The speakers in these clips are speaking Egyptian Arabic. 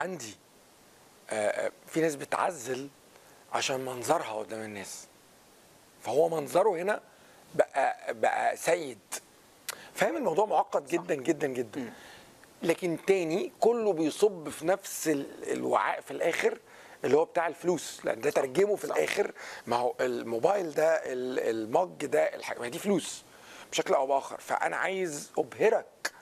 عندي آه، آه، في ناس بتعزل عشان منظرها قدام الناس فهو منظره هنا بقى بقى سيد فاهم الموضوع معقد جدا جدا جدا لكن تاني كله بيصب في نفس ال- الوعاء في الاخر اللي هو بتاع الفلوس لان ده ترجمه في الاخر ما هو الموبايل ده ال- المج ده الحاجة ما دي فلوس بشكل او باخر فانا عايز ابهرك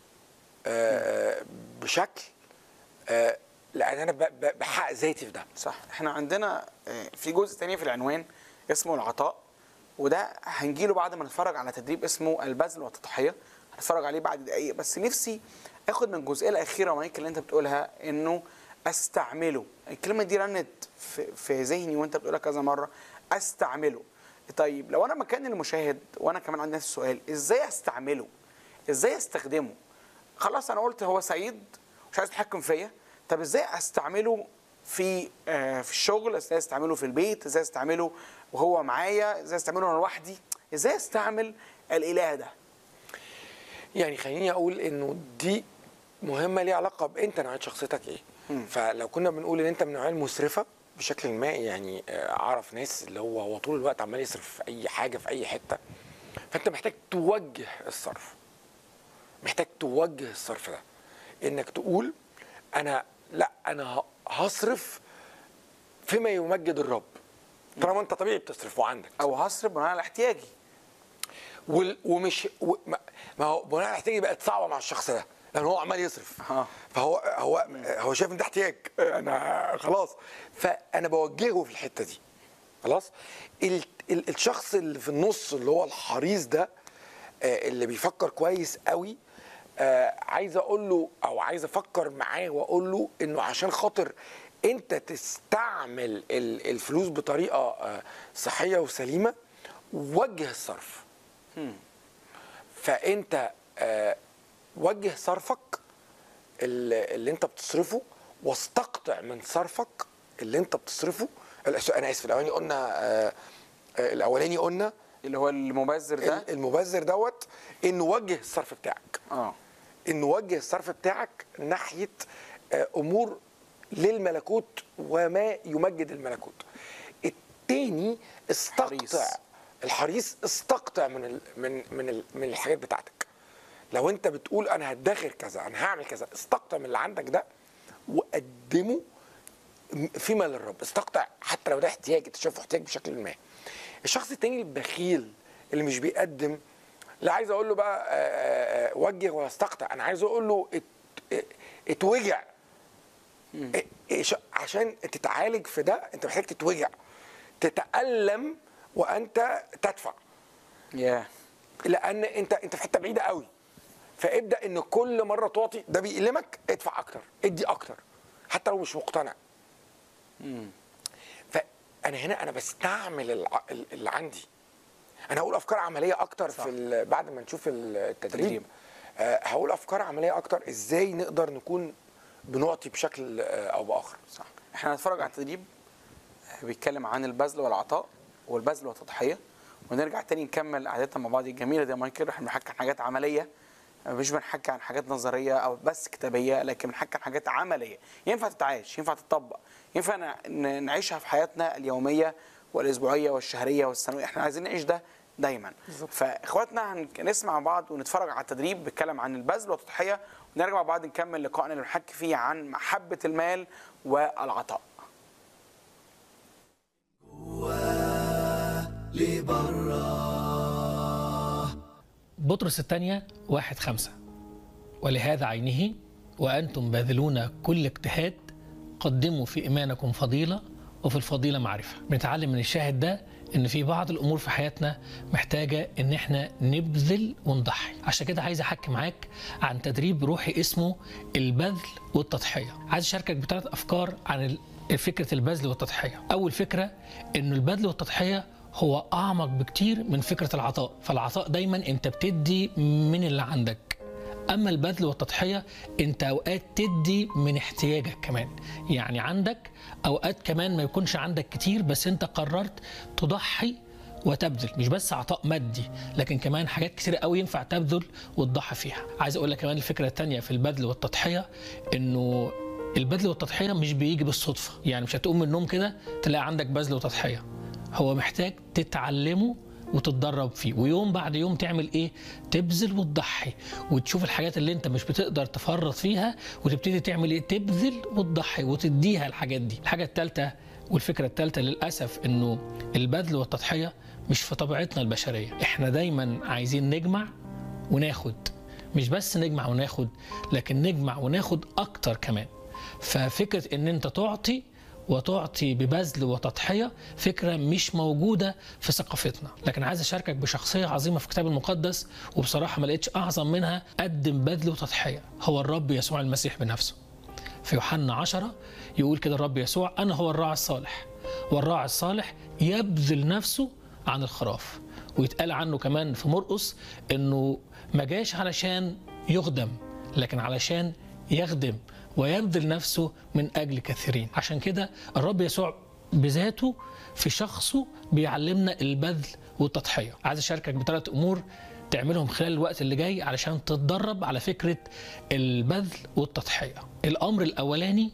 آه، بشكل آه، لان انا ب- ب- بحقق ذاتي في ده صح احنا عندنا آه، في جزء تاني في العنوان اسمه العطاء وده هنجيله بعد ما نتفرج على تدريب اسمه البذل والتضحيه هنتفرج عليه بعد دقايق بس نفسي اخد من الجزئيه الاخيره مايك اللي انت بتقولها انه استعمله الكلمه دي رنت في, في ذهني وانت بتقولها كذا مره استعمله طيب لو انا مكان المشاهد وانا كمان عندي نفس السؤال ازاي استعمله ازاي استخدمه خلاص انا قلت هو سعيد مش عايز يتحكم فيا طب ازاي استعمله في آه في الشغل ازاي استعمله في البيت ازاي استعمله وهو معايا ازاي استعمله انا لوحدي ازاي استعمل الاله ده يعني خليني اقول انه دي مهمه ليها علاقه بانت نوعيه شخصيتك ايه فلو كنا بنقول ان انت من النوعيه المسرفه بشكل ما يعني آه، اعرف ناس اللي هو هو طول الوقت عمال يصرف في اي حاجه في اي حته فانت محتاج توجه الصرف محتاج توجه الصرف ده انك تقول انا لا انا ه- هصرف فيما يمجد الرب طالما انت طبيعي بتصرف وعندك او هصرف بناء على احتياجي وال- ومش و- ما ما هو بناء على احتياجي بقت صعبه مع الشخص ده لان هو عمال يصرف أها. فهو هو هو شايف ان ده احتياج انا خلاص فانا بوجهه في الحته دي خلاص ال ال الشخص اللي في النص اللي هو الحريص ده آه، اللي بيفكر كويس قوي آه، عايز اقول له او عايز افكر معاه واقول له انه عشان خاطر انت تستعمل ال- الفلوس بطريقه آه، صحيه وسليمه وجه الصرف فانت آه، وجه صرفك اللي, اللي انت بتصرفه واستقطع من صرفك اللي انت بتصرفه الأس- انا اسف الاولاني قلنا آه، آه، الاولاني قلنا اللي هو المبذر ده ال- المبذر دوت انه وجه الصرف بتاعك اه انه وجه الصرف بتاعك ناحيه آه، امور للملكوت وما يمجد الملكوت التاني استقطع حريص. الحريص استقطع من ال من من ال من الحاجات بتاعتك لو انت بتقول انا هدخر كذا انا هعمل كذا استقطع من اللي عندك ده وقدمه فيما للرب استقطع حتى لو ده احتياج انت شايفه احتياج بشكل ما الشخص التاني البخيل اللي مش بيقدم لا عايز اقول له بقى آه، آه، وجه واستقطع انا عايز اقول له ات- اه- اتوجع اه- اه- ش- عشان تتعالج في ده انت محتاج تتوجع تتألم وانت تدفع يا لان انت انت في حته بعيده قوي فابدا ان كل مره تعطي ده بيألمك ادفع اكتر ادي اكتر حتى لو مش مقتنع فانا هنا انا بستعمل الع- اللي عندي انا هقول افكار عمليه اكتر في ال- بعد ما نشوف التدريب تدريب. آه، هقول افكار عمليه اكتر ازاي نقدر نكون بنعطي بشكل آه، او باخر صح احنا هنتفرج على التدريب آه، بيتكلم عن البذل والعطاء والبذل والتضحيه ونرجع تاني نكمل قعدتنا مع بعض الجميله دي يا مايكل احنا بنحكي عن حاجات عمليه آه، مش بنحكي عن حاجات نظريه او بس كتابيه لكن بنحكي عن حاجات عمليه ينفع تتعايش ينفع تطبق ينفع ن- ن- نعيشها في حياتنا اليوميه والاسبوعيه والشهريه والسنويه احنا عايزين نعيش ده دايما فاخواتنا هنسمع مع بعض ونتفرج على التدريب بيتكلم عن البذل والتضحيه ونرجع مع بعض نكمل لقائنا اللي بنحكي فيه عن محبه المال والعطاء بطرس الثانية واحد خمسة ولهذا عينه وأنتم باذلون كل اجتهاد قدموا في إيمانكم فضيلة وفي الفضيلة معرفة بنتعلم من الشاهد ده إن في بعض الأمور في حياتنا محتاجة إن إحنا نبذل ونضحي عشان كده عايز أحكي معاك عن تدريب روحي اسمه البذل والتضحية عايز أشاركك بثلاث أفكار عن ال- فكرة البذل والتضحية أول فكرة إنه البذل والتضحية هو أعمق بكتير من فكرة العطاء فالعطاء دايما أنت بتدي من اللي عندك أما البذل والتضحية أنت أوقات تدي من احتياجك كمان يعني عندك أوقات كمان ما يكونش عندك كتير بس أنت قررت تضحي وتبذل مش بس عطاء مادي لكن كمان حاجات كتير قوي ينفع تبذل وتضحي فيها عايز اقول لك كمان الفكره الثانيه في البذل والتضحيه انه البذل والتضحيه مش بيجي بالصدفه يعني مش هتقوم من النوم كده تلاقي عندك بذل وتضحيه هو محتاج تتعلمه وتتدرب فيه ويوم بعد يوم تعمل ايه تبذل وتضحي وتشوف الحاجات اللي انت مش بتقدر تفرط فيها وتبتدي تعمل ايه تبذل وتضحي وتديها الحاجات دي الحاجه الثالثه والفكره الثالثه للاسف انه البذل والتضحيه مش في طبيعتنا البشريه احنا دايما عايزين نجمع وناخد مش بس نجمع وناخد لكن نجمع وناخد اكتر كمان ففكره ان انت تعطي وتعطي ببذل وتضحيه فكره مش موجوده في ثقافتنا لكن عايز اشاركك بشخصيه عظيمه في الكتاب المقدس وبصراحه ما لقيتش اعظم منها قدم بذل وتضحيه هو الرب يسوع المسيح بنفسه في يوحنا عشرة يقول كده الرب يسوع أنا هو الراعي الصالح والراعي الصالح يبذل نفسه عن الخراف ويتقال عنه كمان في مرقس انه ما جاش علشان يخدم لكن علشان يخدم ويبذل نفسه من اجل كثيرين عشان كده الرب يسوع بذاته في شخصه بيعلمنا البذل والتضحيه عايز اشاركك بثلاث امور تعملهم خلال الوقت اللي جاي علشان تتدرب على فكره البذل والتضحيه الامر الاولاني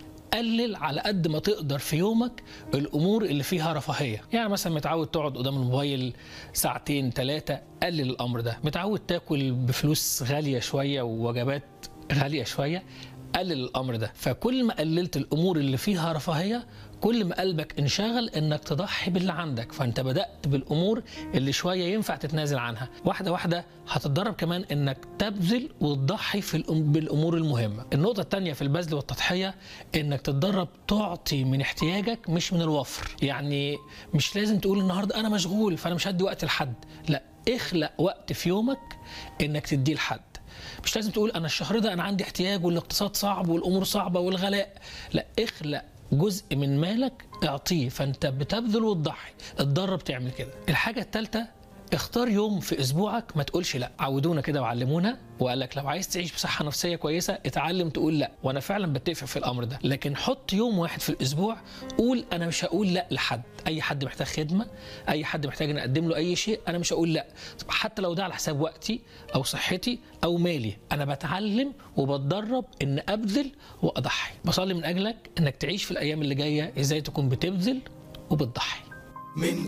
قلل على قد ما تقدر في يومك الامور اللي فيها رفاهيه يعني مثلا متعود تقعد قدام الموبايل ساعتين ثلاثه قلل الامر ده متعود تاكل بفلوس غاليه شويه ووجبات غاليه شويه قلل الامر ده فكل ما قللت الامور اللي فيها رفاهيه كل ما قلبك انشغل انك تضحي باللي عندك فانت بدات بالامور اللي شويه ينفع تتنازل عنها واحده واحده هتتدرب كمان انك تبذل وتضحي في الأم- بالامور المهمه النقطه الثانيه في البذل والتضحيه انك تتدرب تعطي من احتياجك مش من الوفر يعني مش لازم تقول النهارده انا مشغول فانا مش هدي وقت لحد لا اخلق وقت في يومك انك تديه لحد مش لازم تقول انا الشهر ده انا عندي احتياج والاقتصاد صعب والامور صعبه والغلاء لا اخلق جزء من مالك اعطيه فانت بتبذل وتضحي اتدرب تعمل كده الحاجه الثالثه اختار يوم في اسبوعك ما تقولش لا عودونا كده وعلمونا وقال لك لو عايز تعيش بصحه نفسيه كويسه اتعلم تقول لا وانا فعلا بتفق في الامر ده لكن حط يوم واحد في الاسبوع قول انا مش هقول لا لحد اي حد محتاج خدمه اي حد محتاج ان اقدم له اي شيء انا مش هقول لا حتى لو ده على حساب وقتي او صحتي او مالي انا بتعلم وبتدرب ان ابذل واضحي بصلي من اجلك انك تعيش في الايام اللي جايه ازاي تكون بتبذل وبتضحي من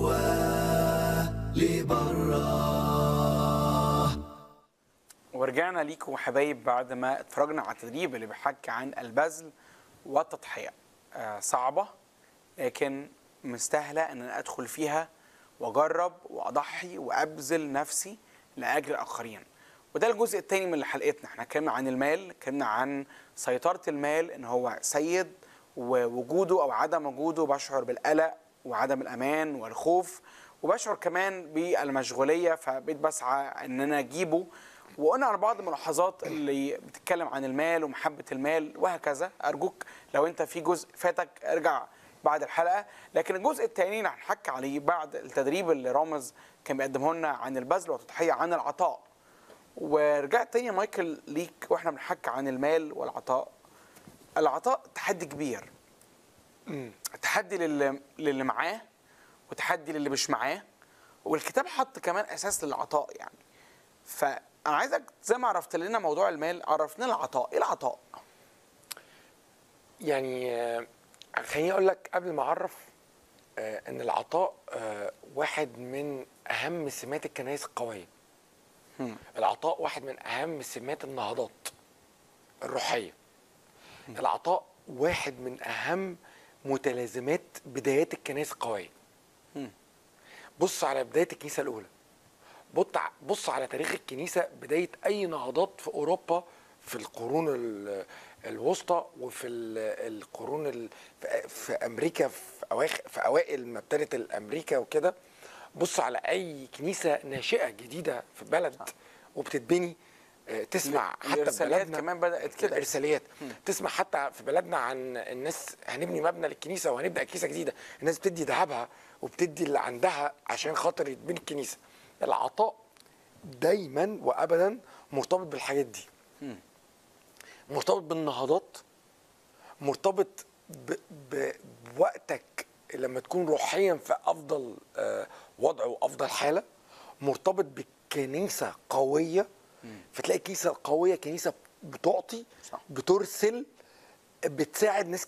جوه لبره ورجعنا ليكم حبايب بعد ما اتفرجنا على التدريب اللي بيحكي عن البذل والتضحية آه صعبة لكن مستاهلة ان انا ادخل فيها واجرب واضحي وابذل نفسي لاجل الاخرين وده الجزء الثاني من حلقتنا احنا اتكلمنا عن المال اتكلمنا عن سيطرة المال ان هو سيد ووجوده او عدم وجوده بشعر بالقلق وعدم الامان والخوف وبشعر كمان بالمشغوليه فبقيت بسعى ان انا اجيبه وقلنا على بعض الملاحظات اللي بتتكلم عن المال ومحبه المال وهكذا ارجوك لو انت في جزء فاتك ارجع بعد الحلقه لكن الجزء الثاني اللي هنحكي عليه بعد التدريب اللي رامز كان بيقدمه لنا عن البذل والتضحيه عن العطاء ورجعت تاني يا مايكل ليك واحنا بنحكي عن المال والعطاء العطاء تحدي كبير تحدي للي, للي معاه وتحدي للي مش معاه والكتاب حط كمان اساس للعطاء يعني فانا عايزك زي ما عرفت لنا موضوع المال عرفنا العطاء ايه العطاء يعني آه، خليني اقول لك قبل ما اعرف آه، ان العطاء آه، واحد من اهم سمات الكنائس القويه هم. العطاء واحد من اهم سمات النهضات الروحيه العطاء واحد من اهم متلازمات بدايات الكنائس القويه هم. بص على بدايه الكنيسه الاولى بص بص على تاريخ الكنيسه بدايه اي نهضات في اوروبا في القرون ال- الوسطى وفي ال- القرون ال- في- في امريكا في اواخر في اوائل ما ابتدت الامريكا وكده بص على اي كنيسه ناشئه جديده في بلد وبتتبني آه، تسمع حتى في الإرساليات بلدنا كمان بدأت كده. الارساليات تسمع حتى في بلدنا عن الناس هنبني مبنى للكنيسه وهنبدا كنيسه جديده الناس بتدي ذهبها وبتدي اللي عندها عشان خاطر يتبني الكنيسه العطاء دايما وابدا مرتبط بالحاجات دي مرتبط بالنهضات مرتبط ب... ب... بوقتك لما تكون روحيا في افضل آه، وضع وافضل حاله مرتبط بكنيسه قويه فتلاقي كنيسه قويه كنيسه بتعطي صح. بترسل بتساعد ناس